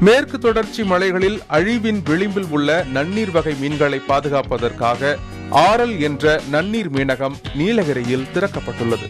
மேற்கு தொடர்ச்சி மலைகளில் அழிவின் விளிம்பில் உள்ள நன்னீர் வகை மீன்களை பாதுகாப்பதற்காக ஆரல் என்ற நன்னீர் மீனகம் நீலகிரியில் திறக்கப்பட்டுள்ளது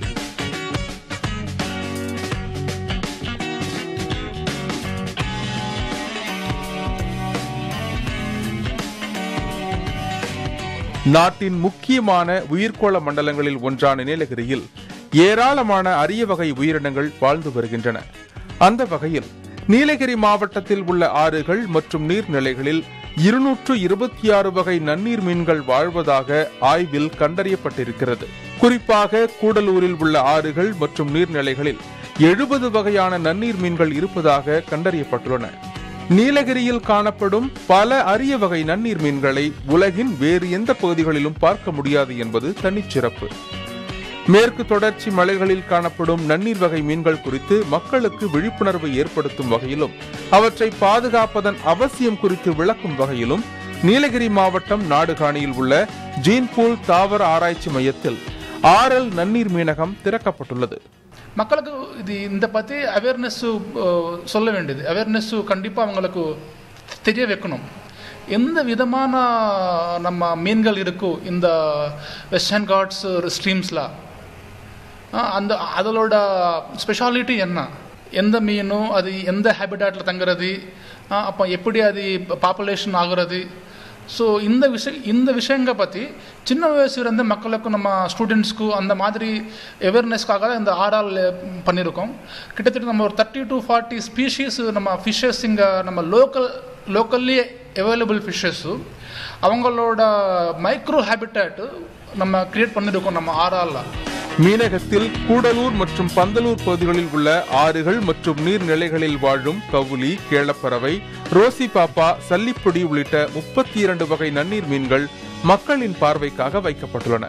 நாட்டின் முக்கியமான உயிர்கோள மண்டலங்களில் ஒன்றான நீலகிரியில் ஏராளமான அரிய வகை உயிரினங்கள் வாழ்ந்து வருகின்றன அந்த வகையில் நீலகிரி மாவட்டத்தில் உள்ள ஆறுகள் மற்றும் நீர்நிலைகளில் இருநூற்று இருபத்தி ஆறு வகை நன்னீர் மீன்கள் வாழ்வதாக ஆய்வில் கண்டறியப்பட்டிருக்கிறது குறிப்பாக கூடலூரில் உள்ள ஆறுகள் மற்றும் நீர்நிலைகளில் எழுபது வகையான நன்னீர் மீன்கள் இருப்பதாக கண்டறியப்பட்டுள்ளன நீலகிரியில் காணப்படும் பல அரிய வகை நன்னீர் மீன்களை உலகின் வேறு எந்த பகுதிகளிலும் பார்க்க முடியாது என்பது தனிச்சிறப்பு மேற்கு தொடர்ச்சி மலைகளில் காணப்படும் நன்னீர் வகை மீன்கள் குறித்து மக்களுக்கு விழிப்புணர்வை ஏற்படுத்தும் வகையிலும் அவற்றை பாதுகாப்பதன் அவசியம் குறித்து விளக்கும் வகையிலும் நீலகிரி மாவட்டம் நாடுகாணியில் உள்ள ஜீன்பூல் தாவர ஆராய்ச்சி மையத்தில் ஆரல் நன்னீர் மீனகம் திறக்கப்பட்டுள்ளது மக்களுக்கு இது இந்த பற்றி அவேர்னஸ் சொல்ல வேண்டியது அவேர்னஸ் கண்டிப்பாக அவங்களுக்கு தெரிய வைக்கணும் எந்த விதமான நம்ம மீன்கள் இருக்கோ இந்த வெஸ்டர்ன் காட்ஸ் ஸ்ட்ரீம்ஸில் அந்த அதோட ஸ்பெஷாலிட்டி என்ன எந்த மீனும் அது எந்த ஹேபிட்டாட்டில் தங்குறது அப்போ எப்படி அது பாப்புலேஷன் ஆகுறது ஸோ இந்த விஷய இந்த விஷயங்களை பற்றி சின்ன வயசுலேருந்து மக்களுக்கும் நம்ம ஸ்டூடெண்ட்ஸ்க்கு அந்த மாதிரி அவேர்னஸ்க்காக இந்த ஆர்ஆல் பண்ணியிருக்கோம் கிட்டத்தட்ட நம்ம ஒரு தேர்ட்டி டு ஃபார்ட்டி ஸ்பீஷீஸ் நம்ம ஃபிஷ்ஷஸ் இங்கே நம்ம லோக்கல் லோக்கல்லி அவைலபிள் ஃபிஷ்ஷஸ்ஸு அவங்களோட மைக்ரோ ஹேபிட்டேட்டு நம்ம கிரியேட் பண்ணியிருக்கோம் நம்ம ஆர்ஆலில் மீனகத்தில் கூடலூர் மற்றும் பந்தலூர் பகுதிகளில் உள்ள ஆறுகள் மற்றும் நீர்நிலைகளில் வாழும் கவுலி கேளப்பறவை ரோசி பாப்பா சல்லிப்பொடி உள்ளிட்ட முப்பத்தி இரண்டு வகை நன்னீர் மீன்கள் மக்களின் பார்வைக்காக வைக்கப்பட்டுள்ளன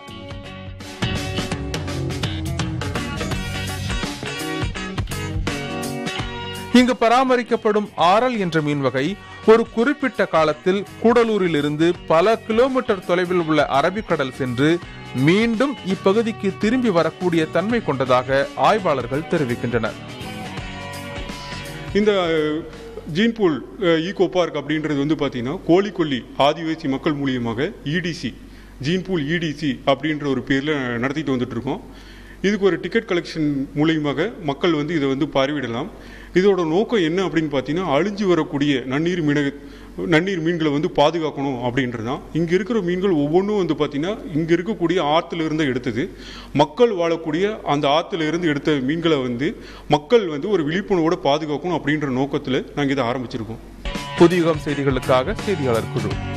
இங்கு பராமரிக்கப்படும் ஆரல் என்ற மீன் வகை ஒரு குறிப்பிட்ட காலத்தில் கூடலூரில் இருந்து பல கிலோமீட்டர் தொலைவில் உள்ள அரபிக்கடல் சென்று மீண்டும் இப்பகுதிக்கு திரும்பி வரக்கூடிய தன்மை கொண்டதாக ஆய்வாளர்கள் தெரிவிக்கின்றனர் இந்த ஜீன்பூல் ஈகோ பார்க் அப்படின்றது வந்து பார்த்தீங்கன்னா கோழிக்கொல்லி ஆதிவாசி மக்கள் மூலியமாக இடிசி ஜீன்பூல் இடிசி அப்படின்ற ஒரு பேரில் நடத்திட்டு வந்துட்டு இருக்கோம் இதுக்கு ஒரு டிக்கெட் கலெக்ஷன் மூலியமாக மக்கள் வந்து இதை வந்து பார்வையிடலாம் இதோட நோக்கம் என்ன அப்படின்னு பார்த்தீங்கன்னா அழிஞ்சு வரக்கூடிய நன்னீர் மீனக நன்னீர் மீன்களை வந்து பாதுகாக்கணும் அப்படின்றது தான் இங்கே இருக்கிற மீன்கள் ஒவ்வொன்றும் வந்து பார்த்திங்கன்னா இங்கே இருக்கக்கூடிய ஆற்றுல இருந்து எடுத்தது மக்கள் வாழக்கூடிய அந்த ஆற்றுல இருந்து எடுத்த மீன்களை வந்து மக்கள் வந்து ஒரு விழிப்புணர்வோடு பாதுகாக்கணும் அப்படின்ற நோக்கத்தில் நாங்கள் இதை ஆரம்பிச்சிருக்கோம் புதியுகம் செய்திகளுக்காக செய்தியாளர் குழு